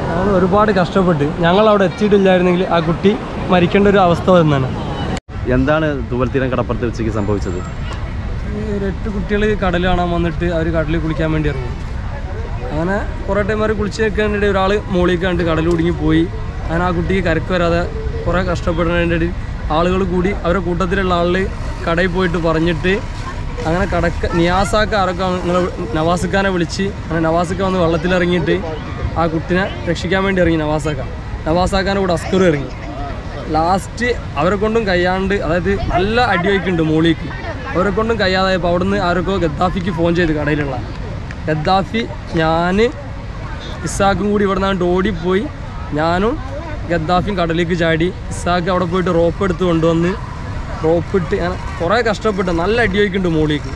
ഞങ്ങൾ ഒരുപാട് കഷ്ടപ്പെട്ട് ഞങ്ങൾ അവിടെ എത്തിയിട്ടില്ലായിരുന്നെങ്കിൽ ആ കുട്ടി മരിക്കേണ്ട ഒരു അവസ്ഥ വന്നാണ് എന്താണ് തൂവൽത്തീരം കടപ്പുറത്ത് വെച്ചേക്ക് സംഭവിച്ചത് ഈ ഒരു എട്ട് കുട്ടികൾ കടൽ കാണാൻ വന്നിട്ട് അവർ കടലിൽ കുളിക്കാൻ വേണ്ടി ഇറങ്ങി അങ്ങനെ കുറേ ടൈം അവർ കുളിച്ച് നിൽക്കാനിടെ ഒരാൾ മുകളിൽ കണ്ട് കടൽ കുടുങ്ങി പോയി അങ്ങനെ ആ കുട്ടിക്ക് കരക്ക് വരാതെ കുറേ കഷ്ടപ്പെടുന്നതിൻ്റെ ഇടയിൽ ആളുകൾ കൂടി അവരുടെ കൂട്ടത്തിലുള്ള ആളിൽ കടയിൽ പോയിട്ട് പറഞ്ഞിട്ട് അങ്ങനെ കടക്ക നിയാസാക്ക ആരൊക്കെ നിങ്ങൾ നവാസിക്കാനെ വിളിച്ച് അങ്ങനെ നവാസിക്ക വന്ന് വെള്ളത്തിലിറങ്ങിയിട്ട് ആ കുട്ടിനെ രക്ഷിക്കാൻ വേണ്ടി ഇറങ്ങി നവാസാക്ക നവാസാക്കാൻ്റെ കൂടെ അസ്കറും ഇറങ്ങി ലാസ്റ്റ് അവരെ കൊണ്ടും കഴിയാണ്ട് അതായത് നല്ല അടിവയ്ക്കുന്നുണ്ട് മോളിക്ക് അവരെ കൊണ്ടും കഴിയാതായപ്പോൾ അവിടുന്ന് ആരൊക്കെ ഗദ്ദാഫിക്ക് ഫോൺ ചെയ്ത് കടയിലുള്ള ഗദ്ദാഫി ഞാൻ ഇസാഖും കൂടി ഇവിടെ നിന്നാണ്ട് ഓടിപ്പോയി ഞാനും ഗദ്ദാഫിയും കടലിലേക്ക് ചാടി ഇസാഖ് അവിടെ പോയിട്ട് റോപ്പ് എടുത്ത് കൊണ്ടുവന്ന് റോപ്പ് ഇട്ട് അങ്ങനെ കുറേ കഷ്ടപ്പെട്ട് നല്ല അടിവയ്ക്കുന്നുണ്ട് മോളിക്ക്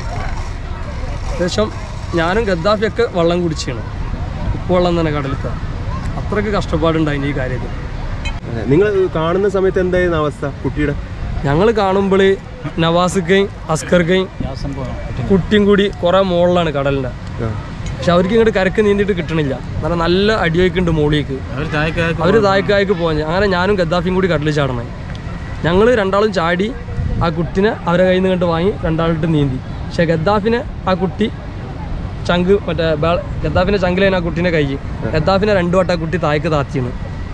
ഏകദേശം ഞാനും ഗദ്ദാഫിയൊക്കെ വെള്ളം കുടിച്ചാണ് ഉപ്പ് വെള്ളം തന്നെ കടലിൽ അത്രയ്ക്ക് കഷ്ടപ്പാടുണ്ടായിന് ഈ കാര്യത്തിൽ നിങ്ങൾ കാണുന്ന സമയത്ത് എന്തായിരുന്നു അവസ്ഥ കുട്ടിയുടെ ഞങ്ങൾ കാണുമ്പോൾ നവാസിക്കയും അസ്കർക്കയും കുട്ടിയും കൂടി കുറേ മുകളിലാണ് കടലിൻ്റെ പക്ഷെ അവർക്ക് ഇങ്ങോട്ട് കരക്ക് നീന്തിയിട്ട് കിട്ടണില്ല കാരണം നല്ല അടിവയ്ക്കുണ്ട് മോളിലേക്ക് അവർ തായ്ക്കായ്ക്ക് പോകാൻ അങ്ങനെ ഞാനും ഗദ്ദാഫിയും കൂടി കടലിൽ ചാടണം ഞങ്ങൾ രണ്ടാളും ചാടി ആ കുട്ടിനെ അവരെ കയ്യിൽ നിന്ന് കണ്ട് വാങ്ങി രണ്ടാളിട്ട് നീന്തി പക്ഷെ ഗദ്ദാഫിനെ ആ കുട്ടി ചങ്ക് മറ്റേ ബേ- ഗദ്ദാഫിന്റെ ചങ്കിലേന് ആ കുട്ടീനെ കൈ ഗദ്ദാഫിനെ രണ്ടു വട്ടം ആ കുട്ടി തായ്ക്ക് താത്തിയാണ്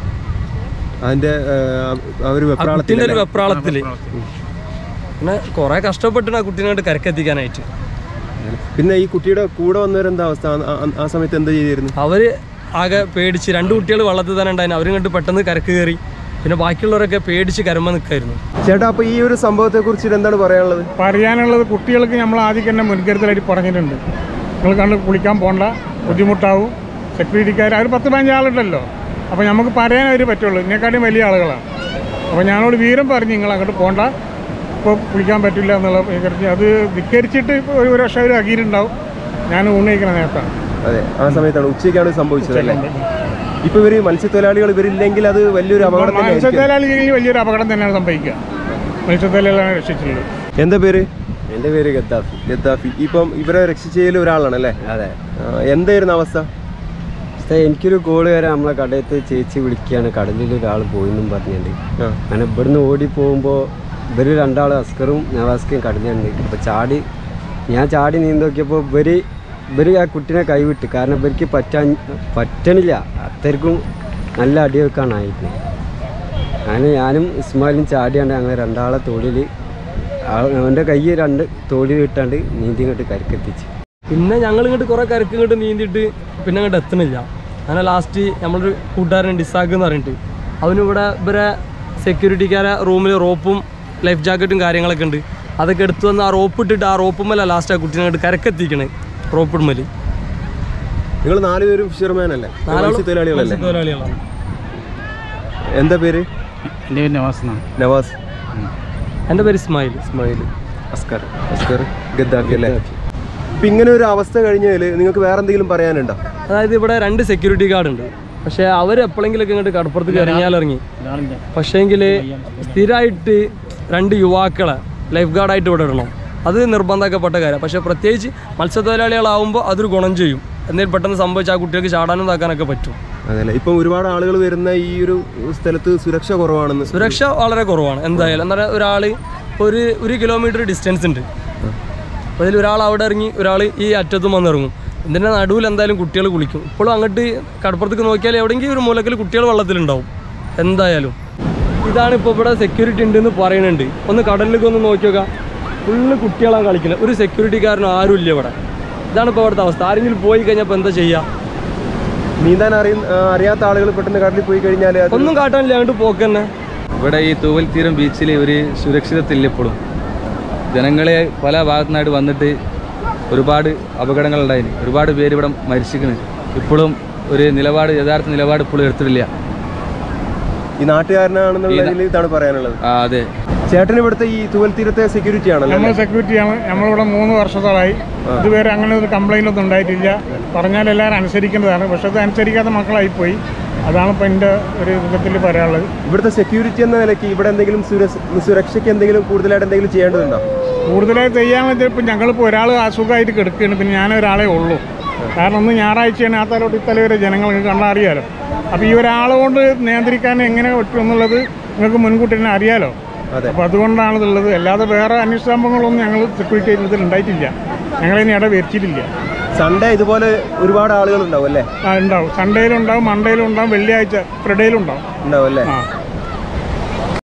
അതിന്റെ ആ ഒരു ആ കുട്ടീൻ്റെ ഒരു വെപ്രാളത്തിൽ വെപ്രാളത്തിൽ പിന്നെ കുറേ കഷ്ടപ്പെട്ടിട്ട് ആ കുട്ടീനെ കണ്ട് കരക്കെത്തിക്കാനായിട്ട് പിന്നെ ഈ കുട്ടിയുടെ കൂടെ വന്നവരെന്താ അവസ്ഥ ആ- ആ- ആ സമയത്ത് എന്താ ചെയ്തിരുന്നു അവര് ആകെ പേടിച്ച് രണ്ട് കുട്ടികൾ വള്ളത്തിൽ തന്നെ ഉണ്ടായിരുന്നു അവരും കണ്ട് പെട്ടെന്ന് കരക്ക് കയറി പിന്നെ ബാക്കിയുള്ളവരൊക്കെ പേടിച്ച് കരമ്പ നിൽക്കായിരുന്നു ചേട്ടാ അപ്പൊ ഈ ഒരു സംഭവത്തെ കുറിച്ചിട്ട് എന്താണ് പറയാനുള്ളത് പറയാനുള്ളത് കുട്ടികൾക്ക് നമ്മൾ ആദ്യം തന്നെ മുൻകരുതലായിട്ട് പറഞ്ഞിട്ടുണ്ട് നിങ്ങൾ കണ്ട് കുളിക്കാൻ പോകണ്ട ബുദ്ധിമുട്ടാവും സെക്യൂരിറ്റിക്കാർ അവർ പത്ത് പതിനഞ്ച് ആളുണ്ടല്ലോ അപ്പോൾ നമുക്ക് പറയാൻ അവർ പറ്റുള്ളൂ ഇതിനെക്കാട്ടും വലിയ ആളുകളാണ് അപ്പോൾ ഞാനോട് വീരം പറഞ്ഞ് നിങ്ങൾ അങ്ങോട്ട് പോകണ്ട ഇപ്പോൾ കുളിക്കാൻ പറ്റില്ല എന്നുള്ള വിചാരിച്ച് അത് ധിക്കരിച്ചിട്ട് ഇപ്പോൾ ഒരു ഒരു വർഷം അവർ അകീരുണ്ടാവും ഞാൻ ഉന്നയിക്കുന്ന നേരത്താണ് അതെ ആ സമയത്താണ് ഉച്ചയ്ക്കാണ് സംഭവിച്ചത് അല്ലേ ഇപ്പൊ ഇവര് മത്സ്യത്തൊഴിലാളികൾ ഇവരില്ലെങ്കിൽ അത് വലിയൊരു അപകടം തന്നെയായിരിക്കും. മത്സ്യത്തൊഴിലാളികളിൽ വലിയൊരു അപകടം തന്നെയാണ് സംഭവിക്കുക മത്സ്യത്തൊഴിലാളികളാണ് രക്ഷിച്ചിട്ടുള്ളത് എന്താ പേര് എൻ്റെ പേര് ഗദ്ദാഫി ഗദ്ദാഫി ഇപ്പം ഇവരെ രക്ഷിച്ചതിൽ ഒരാളാണ് അല്ലേ അതെ ആ, എന്തായിരുന്നു അവസ്ഥ പക്ഷേ എനിക്കൊരു കോള് വരാൻ നമ്മളെ കടയത്ത് ചേച്ചി വിളിക്കുകയാണ് കടലിൽ ഒരാൾ പോയെന്നും പറഞ്ഞിട്ട് ആ. അങ്ങനെ ഇവിടുന്ന് ഓടി പോകുമ്പോൾ ഇവർ രണ്ടാൾ അസ്കറും നവാസ്കയും കടലുണ്ട് അപ്പോൾ ചാടി ഞാൻ ചാടി നീന്തി നോക്കിയപ്പോൾ ഇവർ ഇവർ ആ കുട്ടീനെ കൈവിട്ട് കാരണം ഇവർക്ക് പറ്റാൻ പറ്റണില്ല അത്രയ്ക്കും നല്ല അടി വെക്കാനായിരുന്നു അങ്ങനെ ഞാനും ഇസ്മായിലും ചാടിയാണ്ട് ഞങ്ങൾ രണ്ടാളെ തോളിൽ അവൻ്റെ കൈ രണ്ട് തോളിൽ ഇട്ടാണ്ട് നീന്തി ഇങ്ങോട്ട് കരക്കെത്തിച്ച് പിന്നെ ഞങ്ങൾ ഇങ്ങോട്ട് കുറേ കരക്ക് ഇങ്ങോട്ട് നീന്തിയിട്ട് പിന്നെ അങ്ങോട്ട് എത്തണില്ല അങ്ങനെ ലാസ്റ്റ് നമ്മളൊരു കൂട്ടുകാരൻ ഡിസാക്ക് എന്ന് പറഞ്ഞിട്ട് അവനിവിടെ ഇവരെ സെക്യൂരിറ്റിക്കാരെ റൂമിൽ റോപ്പും ലൈഫ് ജാക്കറ്റും കാര്യങ്ങളൊക്കെ ഉണ്ട് അതൊക്കെ എടുത്തു വന്ന് ആ റോപ്പ് ഇട്ടിട്ട് ആ റോപ്പുമ്മല ലാസ്റ്റ് ആ കുട്ടീനെ അങ്ങോട്ട് കരക്കെത്തിക്കണേ റോപ്പിടുമ്മൽ നിങ്ങൾ നാലുപേരും ഫിഷർമാൻ അല്ലേ മത്സ്യത്തൊഴിലാളികളല്ലേ തൊഴിലാളികളാണ് എന്താ പേര് എൻ്റെ പേര് നവാസനാണ് നവാസ് എൻ്റെ പേര് ഇസ്മായിൽ ഇസ്മായിൽ അസ്കർ അസ്കർ ഗദ്ദാഫി അല്ലേ ഇപ്പൊ ഇങ്ങനെ ഒരു അവസ്ഥ കഴിഞ്ഞാൽ നിങ്ങൾക്ക് വേറെ എന്തെങ്കിലും പറയാനുണ്ടോ അതായത് ഇവിടെ രണ്ട് സെക്യൂരിറ്റി ഗാർഡ് ഉണ്ട് പക്ഷേ അവർ എപ്പോഴെങ്കിലൊക്കെ ഇങ്ങോട്ട് കടപ്പുറത്തേക്ക് ഇറങ്ങിയാലിറങ്ങി പക്ഷേങ്കിൽ സ്ഥിരമായിട്ട് രണ്ട് യുവാക്കളെ ലൈഫ് ഗാർഡായിട്ട് ഇവിടെ ഇടണം അത് നിർബന്ധമാക്കപ്പെട്ട കാര്യം പക്ഷേ പ്രത്യേകിച്ച് മത്സ്യത്തൊഴിലാളികളാവുമ്പോൾ അതൊരു ഗുണം ചെയ്യും എന്തെങ്കിലും പെട്ടെന്ന് സംഭവിച്ചാൽ ആ കുട്ടികൾക്ക് ചാടാനും ഇതാക്കാനൊക്കെ പറ്റും അതല്ലേ ഇപ്പം ഒരുപാട് ആളുകൾ വരുന്ന ഈ ഒരു സ്ഥലത്ത് സുരക്ഷ കുറവാണെന്ന് സുരക്ഷ വളരെ കുറവാണ് എന്തായാലും എന്താ പറയുക ഒരാൾ ഒരു ഒരു കിലോമീറ്റർ ഡിസ്റ്റൻസ് ഉണ്ട് അപ്പോൾ അതിൽ ഒരാൾ അവിടെ ഇറങ്ങി ഒരാൾ ഈ അറ്റത്തും വന്നിറങ്ങും ഇതിൻ്റെ നടുവിൽ എന്തായാലും കുട്ടികൾ കുളിക്കും ഇപ്പോഴും അങ്ങോട്ട് കടപ്പുറത്തേക്ക് നോക്കിയാൽ എവിടെയെങ്കിലും ഒരു മൂലക്കിൽ കുട്ടികൾ വെള്ളത്തിലുണ്ടാവും എന്തായാലും ഇതാണ് ഇപ്പോൾ ഇവിടെ സെക്യൂരിറ്റി ഉണ്ടെന്ന് പറയുന്നുണ്ട് ഒന്ന് കടലിലേക്ക് ഒന്ന് നോക്കി നോക്കാം ഫുള്ള് കുട്ടികളാണ് കളിക്കുന്നത് ഒരു സെക്യൂരിറ്റിക്കാരനും ആരും ഇല്ല ഇവിടെ ഇതാണ് ഇപ്പോൾ ഇവിടുത്തെ അവസ്ഥ ആരെങ്കിലും പോയി കഴിഞ്ഞപ്പോൾ എന്താ ചെയ്യുക നീന്താൻ അറിയ അറിയാത്ത ആളുകൾ പെട്ടെന്ന് കടലിൽ പോയി കഴിഞ്ഞാൽ അത് ഒന്നും കാട്ടാനില്ല അങ്ങോട്ട് പോക്ക് തന്നെ ഇവിടെ ഈ തൂവൽത്തീരം ബീച്ചിൽ ഒരു സുരക്ഷിതത്വമില്ല ഇപ്പോഴും ജനങ്ങളെ പല ഭാഗത്തുനിന്നായിട്ട് വന്നിട്ട് ഒരുപാട് അപകടങ്ങളുണ്ടായിന് ഒരുപാട് പേര് ഇവിടെ മരിച്ചിരിക്കുന്നു ഇപ്പോഴും ഒരു നിലപാട് യഥാർത്ഥ നിലപാട് ഇപ്പോഴും എടുത്തിട്ടില്ല ഈ നാട്ടുകാരനാണെന്നുള്ളതിൽ ഇതാണ് പറയാനുള്ളത് ആ അതെ ചേട്ടൻ ഇവിടുത്തെ ഈ തുവൽ തീരത്തെ സെക്യൂരിറ്റി ആണല്ലോ നമ്മൾ അല്ലേ? സെക്യൂരിറ്റിയാണ് നമ്മളിവിടെ മൂന്ന് വർഷത്തോളായി ഇതുവരെ അങ്ങനെ ഒരു കംപ്ലൈൻ്റ് ഒന്നും ഉണ്ടായിട്ടില്ല പറഞ്ഞാൽ എല്ലാവരും അനുസരിക്കേണ്ടതാണ് പക്ഷെ അത് അനുസരിക്കാത്ത മക്കളായിപ്പോയി അതാണ് ഇപ്പം എൻ്റെ ഒരു വിധത്തിൽ പറയാനുള്ളത് ഇവിടുത്തെ സെക്യൂരിറ്റി എന്ന നിലയ്ക്ക് ഇവിടെ എന്തെങ്കിലും സുരക്ഷ- സുരക്ഷയ്ക്ക് എന്തെങ്കിലും കൂടുതലായിട്ട് എന്തെങ്കിലും ചെയ്യേണ്ടതുണ്ടോ കൂടുതലായി ചെയ്യാൻ വേണ്ടി ഇപ്പം ഞങ്ങളിപ്പോൾ ഒരാൾ അസുഖമായിട്ട് കിടക്കുകയാണ് പിന്നെ ഞാൻ ഒരാളെ ഉള്ളൂ കാരണം ഒന്ന് ഞായറാഴ്ചയാണ് ആ തലോട്ട് ഇത്തല വരെ ജനങ്ങൾക്ക് കണ്ടാൽ അറിയാലോ അപ്പോൾ ഈ ഒരാളെ കൊണ്ട് നിയന്ത്രിക്കാൻ എങ്ങനെ പറ്റും എന്നുള്ളത് നിങ്ങൾക്ക് മുൻകൂട്ടി തന്നെ അറിയാലോ അതെ. അപ്പോൾ അതുകൊണ്ടാണ് ഇതുള്ളത് അല്ലാതെ വേറെ അന്വേഷണ സംഭവങ്ങളൊന്നും ഞങ്ങൾ സെക്യൂരിറ്റി ഇതിൽ ഉണ്ടായിട്ടില്ല ഞങ്ങളിനി ഇട വരുത്തിയിട്ടില്ല സൺഡേ ഇതുപോലെ ഒരുപാട് ആളുകൾ ഉണ്ടാവും അല്ലേ ആ ഉണ്ടാവും സൺഡേയിലും ഉണ്ടാവും മൺഡേയിലും ഉണ്ടാവും വെള്ളിയാഴ്ച ഫ്രൈഡേയിലും ഉണ്ടാവും ഉണ്ടാവും അല്ലേ ആ